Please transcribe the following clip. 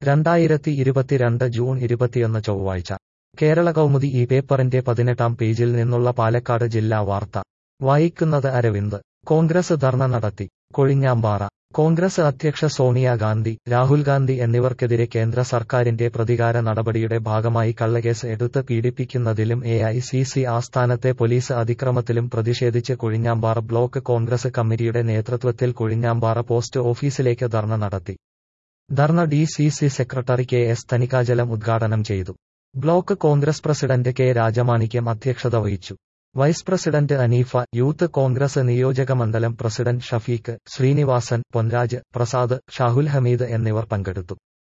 രണ്ടായിരത്തി ഇരുപത്തിരണ്ട് ജൂൺ ഇരുപത്തിയൊന്ന് ചൊവ്വാഴ്ച കേരള കൗമുദി ഈ പേപ്പറിന്റെ പതിനെട്ടാം പേജിൽ നിന്നുള്ള പാലക്കാട് ജില്ലാ വാർത്ത വായിക്കുന്നത് അരവിന്ദ് കോൺഗ്രസ് ധർണ നടത്തി കൊഴിഞ്ഞാമ്പാറ കോൺഗ്രസ് അധ്യക്ഷ സോണിയാഗാന്ധി രാഹുൽ ഗാന്ധി എന്നിവർക്കെതിരെ കേന്ദ്ര സർക്കാരിന്റെ പ്രതികാര നടപടിയുടെ ഭാഗമായി കള്ളക്കേസ് എടുത്ത് പീഡിപ്പിക്കുന്നതിലും എ ഐ സി സി ആസ്ഥാനത്തെ പോലീസ് അതിക്രമത്തിലും പ്രതിഷേധിച്ച് കൊഴിഞ്ഞാമ്പാറ ബ്ലോക്ക് കോൺഗ്രസ് കമ്മിറ്റിയുടെ നേതൃത്വത്തിൽ കൊഴിഞ്ഞാമ്പാറ പോസ്റ്റ് ഓഫീസിലേക്ക് ധർണ നടത്തി ധർണ D C C secretary K S Thanikachalam ഉദ്ഘാടനം ചെയ്തു block Congress president K Rajamanickam അധ്യക്ഷത വഹിച്ചു vice president Aneefa youth Congress നിയോജക മണ്ഡലം പ്രസിഡന്റ് ഷഫീഖ് ശ്രീനിവാസൻ പൊൻരാജ് പ്രസാദ് ഷാഹുൽ ഹമീദ് എന്നിവർ പങ്കെടുത്തു